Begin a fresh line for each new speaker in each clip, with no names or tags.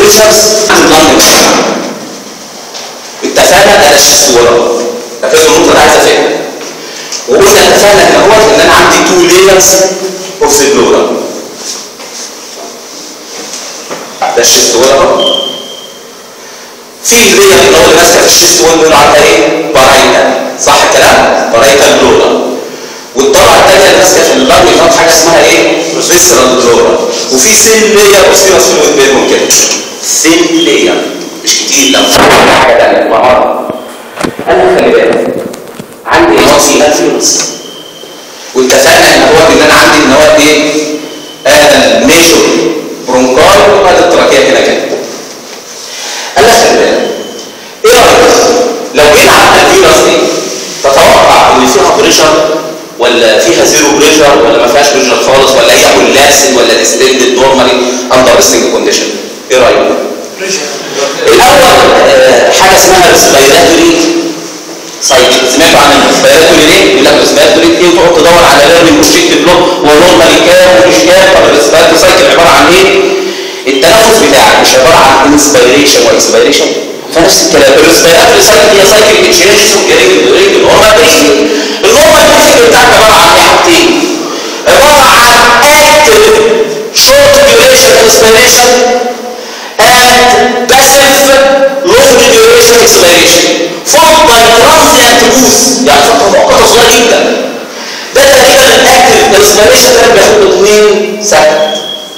بريشرز عند اللنج اتفقنا انا الشيست ورا ركزوا النقطه اللي عايز افهمها وقلنا اتفقنا هنا هو ان انا عندي تو لايرز اوف ذا بلورا ده الشيست ورا في لاير اللي هو اللي ماسكه في الشيست وول بيقولوا عليها ايه؟ بارايتا صح الكلام؟ بارايتا بلورا والطبقه الثانيه اللي ماسكه في اللنج اللي حاجه اسمها ايه؟ فيسرال بلورا وفي سيل لاير اوف سيرس فلويد بينهم كده سيل لاير مش كتير لو حاجه ثانيه مع بعض انا خلي بالك عندي راسي الفيروس واتفقنا ان هو ان انا عندي ان هو ايه؟ هذا الميجور برونكاي وهذا التراكيه هنا كده قال لك خلي بالك ايه رايك لو جينا على الفيروس دي تتوقع ان فيها بريشر ولا فيها زيرو بريشر ولا ما فيهاش بريشر خالص ولا هي كولابسد ولا ديستندد نورمالي اندر ريستنج كونديشن ايه رايك الاول آه، حاجه اسمها ريسبيراتوري سايكل سمعتوا عن الريسبيراتوري ليه يقول لك ريسبيراتوري ايه وتقعد تدور على ليرنينج وشيك بلوك ونورمالي كام ومش كام طب الريسبيراتوري سايكل عباره عن ايه التنفس بتاعك مش عباره عن انسبيريشن واكسبيريشن فنفس الكلام الريسبيراتوري سايكل هي سايكل بتشينج وجريج وريج نورمال بريثنج النورمال بريثنج بتاعك عباره عن ايه حاجتين عباره عن active short duration inspiration and passive long duration expiration followed by transient boost يعني فتره مؤقته صغيره جدا ده تقريبا الاكتف انسبيريشن ده بياخد 2 سنه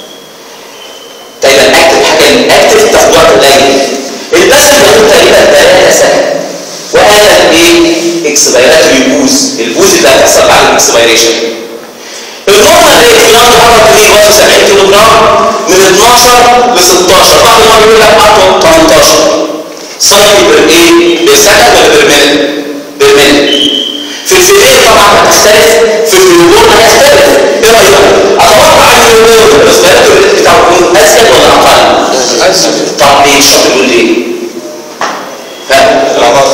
تقريبا اكتف حاجه الاكتف تاخد وقت قليل الباسف بياخد تقريبا 3 سنه وهذا الايه اكسبيراتوري بوز البوز اللي هتحصل بعد الاكسبيريشن النورمال ريت في الارض حركه ايه 71 كيلو جرام من 12 ل 16 بعض ما بيقول لك اطول 18 سايكل بير ايه بالسنه ولا بالمينت بالمينت في الفيديو طبعا هتختلف في النيوبورن هيختلف ايه رايك اتوقع ان النيوبورن الريسبيراتوري ريت بتاعه يكون ازيد ولا اقل ازيد طب ليه الشخص يقول ليه ها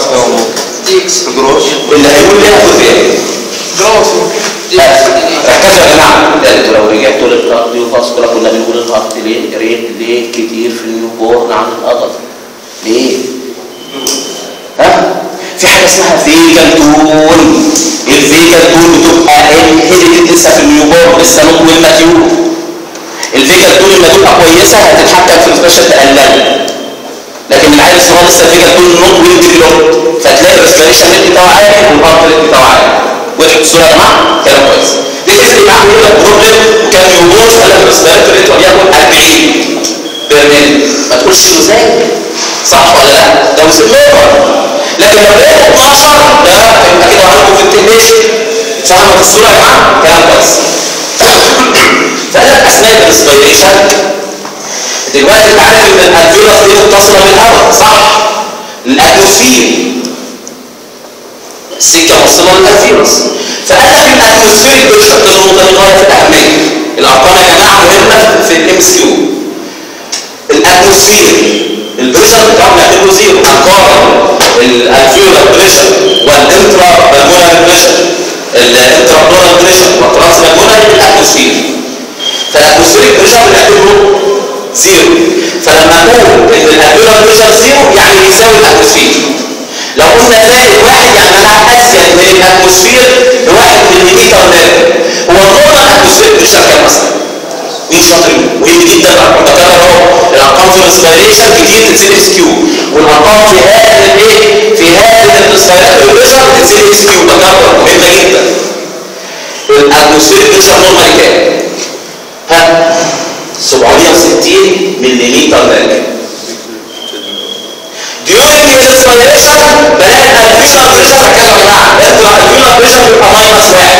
الجروش اللي هيقول لي هاخد ايه
جروس
ركزوا يا جماعه ده انتوا لو رجعتوا للكارديو فاسكولا كنا بنقول الهارت ليه ريت ليه كتير في النيوبورن عن الادلت ليه ها في حاجه اسمها فيجن تون الفيجن تون بتبقى انهيرتد لسه في النيوبورن لسه نوت ويل ماتيور الفيجن تون لما تبقى كويسه هتتحكم في الفشل تقلل لكن العيل الصغير لسه الفيجن تون نوت ويل ديفلوب فتلاقي الريسبيريشن ريت بتاعه عالي والهارت ريت بتاعه عالي وضحت الصوره يا جماعه كلام كويس بتفرق معاك يقول لك بروبلم وكان يوبورس قال لك الريسبيريتوري ريت وليكن 40 برميل ما تقولش انه زايد صح ولا لا ده وصل نورمال لكن لو لقيت 12 ده يبقى كده عندكم في التكنيشن فاهمه الصوره يا جماعه كلام كويس فقال لك اثناء الريسبيريشن دلوقتي انت عارف ان الالفيولاس دي متصله بالهواء صح الاتموسفير السكه موصله للالفيولاس فقال لك الاتموسفيريك بريشر ده نقطه غايه في الاهميه الارقام يا جماعه مهمه في الام سي يو الاتموسفير البريشر بتاعه بنعتبره زيرو هنقارن الالفيولار بريشر والانترا بالمونر بريشر الانترا بلورال بريشر والترانس بالمونر بالاتموسفير فالاتموسفيريك بريشر بنعتبره زيرو فلما نقول ان الالفيولار بريشر زيرو يعني يساوي الاتموسفير لو قلنا زائد واحد يعني انا ازيد من الاتموسفير بواحد مليمتر ناتج هو النورمال اتموسفير بريشر كام اصلا؟ مين شاطر مهم جدا الارقام بكرر اهو الارقام في الانسبيريشن كتير تتسال اس كيو والارقام في هذا الايه في هذا الانسبيريشن بريشر تتسال اس كيو بكرر مهمه جدا الاتموسفير بريشر نورمال كام؟ ها 760 ملم ناتج during الانسبيريشن بلاقي الالفيولار بريشر ركزوا يا جماعه الالفيولار بريشر بيبقى ماينس واحد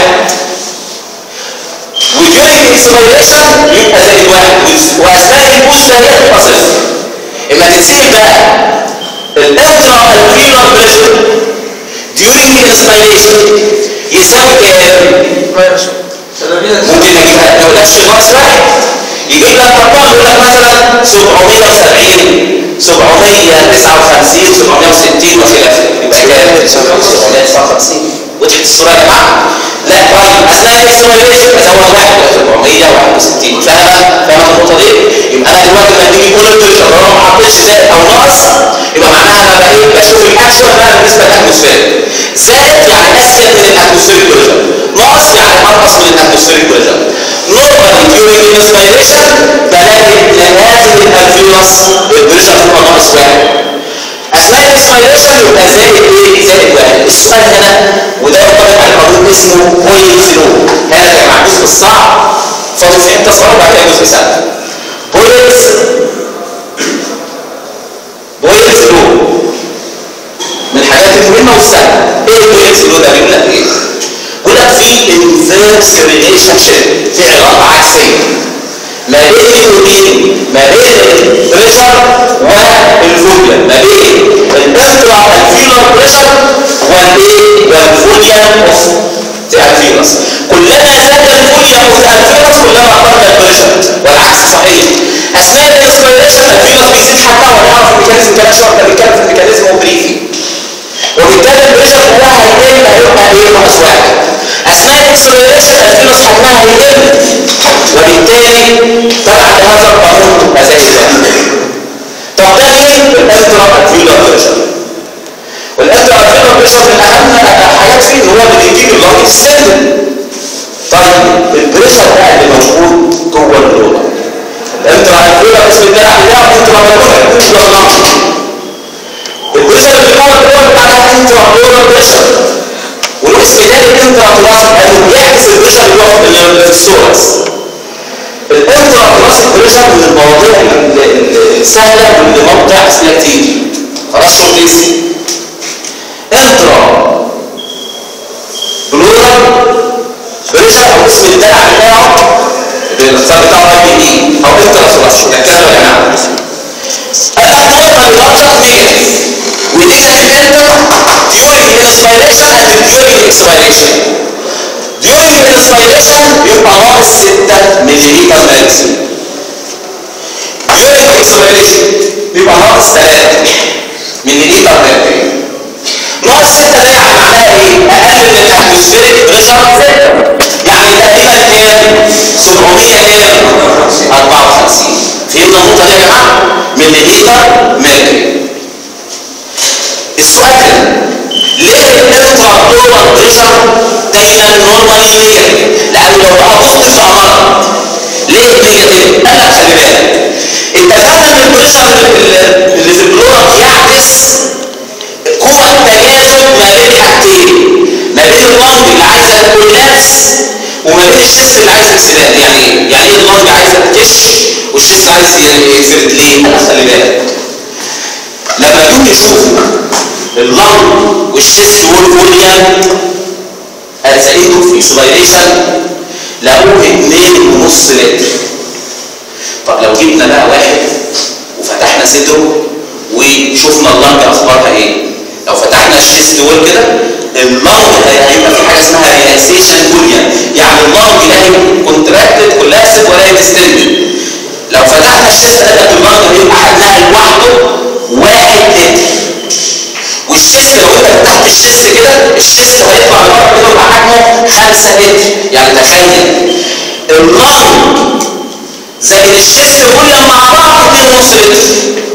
وduring الاكسبيريشن يبقى زائد واحد واثناء البوست ده يبقى صفر اما تتسال بقى الانترا الفيولار بريشر during الانسبيريشن يساوي كام؟ ممكن اجيبها لو نفس ناقص واحد يجيب لك ارقام يقول لك مثلا 770 759 760 وخلافه يبقى كام 759 وضحت الصوره يا جماعه لا طيب اثناء الاكسبيريشن ازود واحد يبقى 761 فاهمه فاهمه النقطه دي يبقى انا دلوقتي لما تيجي كل البريشر اروح اتش زائد او ناقص يبقى معناها انا بقى ايه بشوف الاكشوال بقى بالنسبه للاتموسفير زائد يعني ازيد من الاتموسفير بريشر ناقص يعني انقص من الاتموسفير بريشر نورمالي during inspiration بلاقي ان هذه الالفيوس البريشر تبقى ناقص واحد اثناء الانسبيريشن يبقى زائد ايه؟ زائد واحد السؤال هنا وده ينطبق على قانون اسمه بوينت زيرو هذا كان مع الجزء الصعب فاضل في امتى صعب وبعد كده جزء سهل بوينت بوينت زيرو من الحاجات المهمه والسهله ايه البوينت زيرو ده بيقول لك ايه؟ بيقول لك في انفيرس ريليشن شيب في علاقه عكسيه ما بين وبين ما بين البريشر والفوليوم ما بين الانترا الفيولر بريشر والايه والفوليوم اوف الفيروس كلما زاد الفوليوم اوف الفيروس كلما قل البريشر والعكس صحيح اثناء الانسبيريشن الفيروس بيزيد حتى ونعرف الميكانيزم كان شرط بنتكلم في الميكانيزم وبريفي وبالتالي البريشر كلها هيقل هيبقى ايه ناقص واحد اثناء الاكسلريشن الفيروس حجمها هيقل وبالتالي طبعا هذا القانون تبقى زي ده طب ده ايه الانترا الفيولر بريشر والانترا الفيولر بريشر من اهم الحاجات فيه ان هو اللي بيجيب اللنج السلم طيب البريشر بقى اللي موجود جوه اللنج الانترا الفيولر اسم الدلع بتاعه انترا الفيولر مش جوه اللنج البريشر اللي جوه اللنج بتاعها انترا الفيولر بريشر والاسم ده الانترا كلاسيك لانه بيعكس البريشر اللي هو في السورس الانترا كلاسيك بريشر من المواضيع السهله واللي موضع اسئله كتير خلاص شو اسم انترا بلورال بريشر او اسم الدلع بتاعه الاختصار بتاعه اي بي اي او انترا كلاسيك ركزوا يا جماعه النقطه الرابعه نيجاتيف ودي هتنتر during inspiration and during expiration during inspiration يبقى ناقص 6 ملي ميركوري during expiration يبقى ناقص 3 ملي ميركوري ناقص 6 ده يعني معناها ايه؟ اقل من الاتموسفيريك بريشر 6 يعني تقريبا كام؟ 700 كام؟ 54 فهمنا النقطه دي يا جماعه؟ ملي ميركوري السؤال هنا ليه الانترا بلورال بريشر دايما نورمالي نيجاتيف لان لو بقى بوزيتيف امر ليه نيجاتيف قال لك خلي بالك اتفقنا ان البريشر اللي في البلورال يعكس قوة التجاذب ما بين حاجتين ما بين اللنج اللي عايزه كولابس وما بين الشيست اللي عايز اكسداد يعني ايه؟ يعني ايه اللنج عايزه تكش والشيست عايز يكسد ليه؟ قال لك خلي بالك لما يجوا يشوفوا اللنج والشيست والفوليوم هتلاقيهم في سلايديشن لقوه 2.5 لتر طب لو جبنا بقى واحد وفتحنا صدره وشفنا اللنج اخبارها ايه لو فتحنا الشيست وول كده اللنج هيبقى في حاجه اسمها ريلاكسيشن فوليوم يعني اللنج لا كونتراكتد كولاسيف ولا ديستندد لو فتحنا الشيست ده اللنج هيبقى حجمها لوحده واحد لتر والشيست لو انت فتحت الشيست كده الشيست هيطلع لبره كده يبقى حجمه 5 لتر يعني تخيل اللنج زي الشيست فوليوم مع بعض 2.5 لتر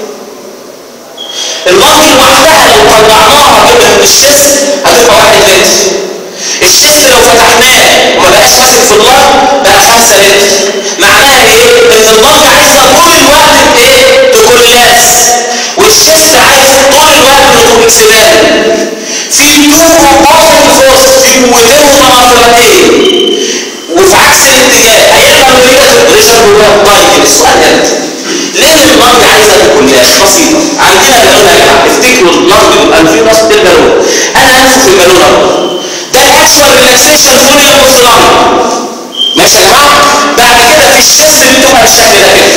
اللنج لوحدها لو طلعناها كده من الشيست هتبقى 1 لتر الشيست لو فتحناه وما بقاش ماسك في اللنج بقى 5 لتر معناها ايه؟ ان اللنج عايزه طول الوقت بايه؟ بكلاس والشيست عايز طول الوقت بالاكسداد في تو اوبوزنج فورس في قوتين متناقضتين وفي عكس الاتجاه هيقدر نيجاتيف بريشر جوه طيب السؤال هنا ليه اللنج عايزه الكلاس بسيطه عندنا بالون يا جماعه افتكروا اللنج يبقى الفيروس بالبالون انا هنفخ البالون اهو ده الاكشوال ريلاكسيشن فوليوم اوف لنج ماشي يا جماعه بعد كده في الشيست بتبقى بالشكل ده كده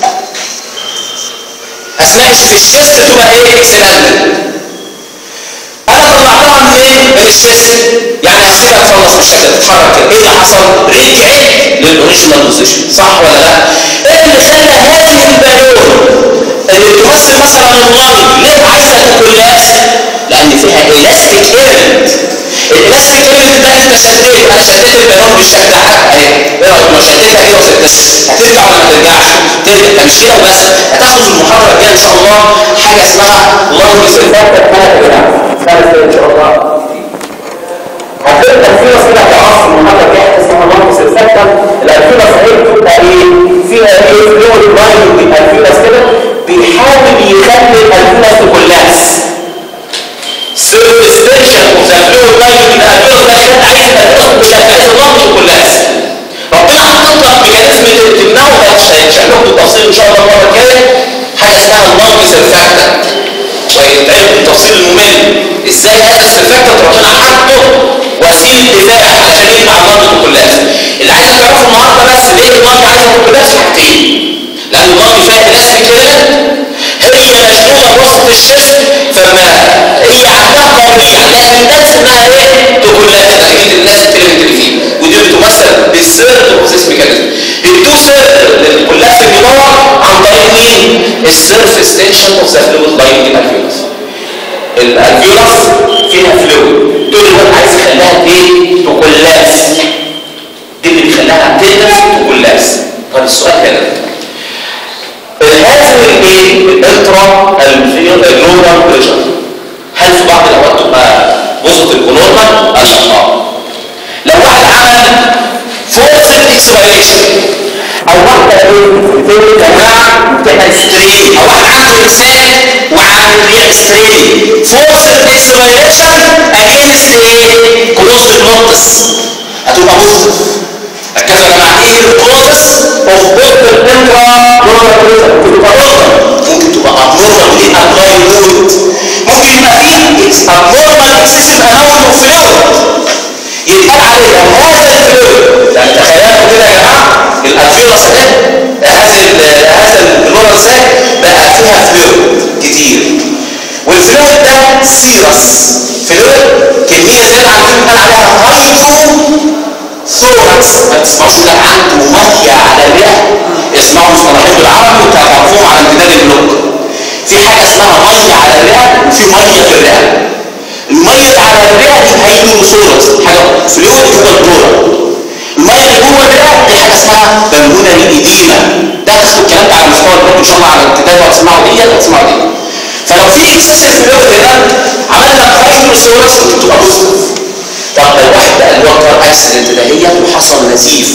اثناء في الشيست بتبقى ايه اكسلاند انا طلعتها من ايه من الشيست يعني هسيبها تخلص بالشكل ده تتحرك كده ايه اللي حصل رجعت للاوريجينال بوزيشن صح ولا لا ايه اللي خلى هذه البالون اللي تمثل مثلا اللنج ليه عايزه تكلاس لان فيها الاستيك ايرنت الالاستيك ايرنت ده انت شديت انا شديت البالون بالشكل ده اهي ايه رايك لو شديتها كده وسبتها هترجع ولا ما ترجعش ترجع مش كده وبس هتاخد في المحاضره الجايه ان شاء الله حاجه اسمها لانج سيرفاكتر ثلاث جناح ثلاث ان شاء الله هتبدا في كده هتعرف المحاضره الجايه اسمها لانج سيرفاكتر الالفيولاس اهي بتبقى ايه فيها ايه فلويد لاين بالالفيولاس كده بيحاول يخلي الالفيولاس كولاس سيرفيس ستيشن اوف ذا فلويد لاين بالالفيولاس ده عايز الالفيولاس كلها عايز اللانج كولاس ربنا حاطط لك ميكانيزم تمنعه ده مش هنشرحه بالتفصيل ان شاء الله المره الجايه حاجه اسمها اللانج سيرفاكتر ويتعرف بالتفصيل الممل ازاي هذا السيرفاكتر ربنا حاطه وسيله دفاع عشان يمنع اللانج كلها اللي عايز تعرفه النهارده بس ليه اللانج عايزه كلها حاجتين لان اللانج فيها بلاستيك هي مشغوله بوسط الشيست فما هي عندها قابليه عندها امداد اسمها ايه؟ تكلات اكيد الناس اتكلمت اللي فيه ودي بتمثل بالسيرد اوف ذيس ميكانيزم التو سيرد للكلات الجدار عن طريق مين؟ السيرفيس تنشن اوف ذا فلويد لاين الالفيولس الالفيولس فيها فلويد طول الوقت عايز يخليها ايه؟ تكلاس دي اللي بيخليها تنفس تكلاس طب السؤال هنا هذه الايه الانترا النورمال بريشر هل في بعض الاوقات تبقى بوزيتيف ونورمال قال اه لو واحد عمل فورس اكسبيريشن او واحده ايه يا جماعه بتعمل سترين او واحد عنده انسان وعامل بيع سترين فورس اكسبيريشن اجينست ايه كلوز نوتس هتبقى بوزيتيف ركزوا يا جماعه ايه الكوزس اوف بوث الانترا نورمال بريشر ممكن تبقى نورمال ممكن تبقى ابنورمال ودي ابلاي مود ممكن يبقى فيه ابنورمال اكسسيف اماونت اوف فلويد يتقال عليها هذا الفلويد يعني تخيلوا كده يا جماعه الالفيولس ده هذا هذا النورمال ساك بقى فيها فلويد كتير والفلويد ده سيرس فلويد كميه زياده عن كده بنقول عليها هايدرو ثوركس ما تسمعوش ده عنده ميه على الرئه اسمعوا مصطلحين بالعربي وتعرفوهم على امتداد البلوك في حاجه اسمها ميه على الرئه وفي ميه في الرئه الميه على الرئه دي هيدرو ثوركس حاجه فلويد جوه البلورة الميه اللي جوه الرئه دي حاجه اسمها بالمونري ايديما ده هتاخدوا الكلام ده على مستوى البلوك ان شاء الله على الامتداد وهتسمعوا دي وهتسمعوا دي فلو في اكسسيف فلويد هنا عمل لك هايدرو ثوركس ممكن تبقى بوزيتيف طب لو واحد بقى اللي هو كار اكسيدنت دهيت وحصل نزيف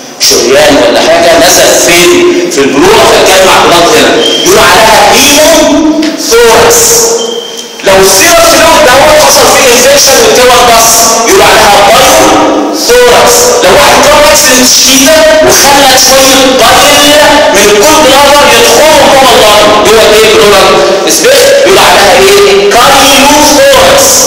شريان ولا حاجه نزل فين في البلوره فاتجمع بلاد هنا يقول عليها هيمو ثوركس لو السيرم فلويد دوت حصل فيه انفكشن والكور بص يقول عليها بايو ثوركس لو واحد كار اكسيدنت شديده وخلى شويه بايل من كل بلادر يدخلوا جوه اللنج جوه الايه بلورال سبيس يقول عليها ايه كايلو ثوركس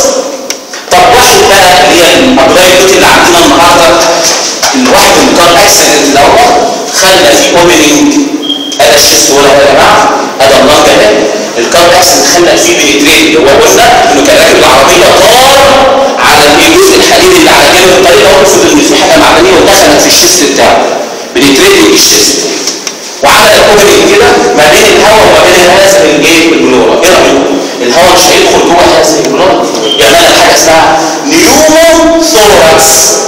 طب واحد بقى اللي هي المدريات اللي عندنا النهارده الواحد اللي كان اكسيدنت الاول خلى فيه اوبننج هذا الشيست ولا يا جماعه هذا اللنج ده الكار اكسيدنت خلى فيه بنترين هو قلنا انه كان راكب العربيه طار على الجزء الحديدي اللي على جانب الطريق ده المفروض ان في حاجه معدنيه ودخلت في الشيست بتاعه بنترين الشيست وعمل اوبننج كده ما بين الهواء وما بين هذا الايه البلوره ايه رايكم الهواء مش هيدخل جوه هذا البلوره يعمل حاجه اسمها نيومو ثوركس